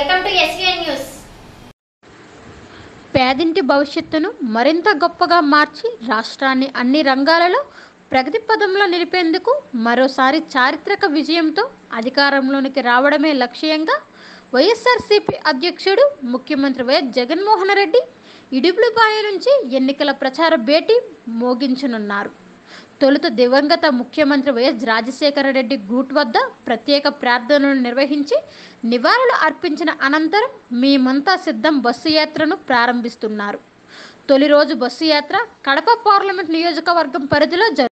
welcome to SVN news పేదింటి భవిష్యత్తును మరింత గొప్పగా మార్చి రాష్ట్రాన్ని అన్ని రంగాలలో ప్రగతి పదంలో నిలిపేందుకు మరోసారి చారిత్రక విజయంతో అధికారంలోనికి రావడమే లక్ష్యంగా వైఎస్ఆర్సీపీ అధ్యక్షుడు ముఖ్యమంత్రి వైఎస్ జగన్మోహన్ రెడ్డి ఇడుపులపాయ నుంచి ఎన్నికల ప్రచార భేటీ మోగించనున్నారు తొలుత దివంగత ముఖ్యమంత్రి వైఎస్ రాజశేఖర రెడ్డి గూట్ వద్ద ప్రత్యేక ప్రార్థనలు నిర్వహించి నివాళులు అర్పించిన అనంతరం మేమంతా సిద్ధం బస్సు యాత్రను ప్రారంభిస్తున్నారు తొలి రోజు బస్సు యాత్ర కడప పార్లమెంట్ నియోజకవర్గం పరిధిలో జరు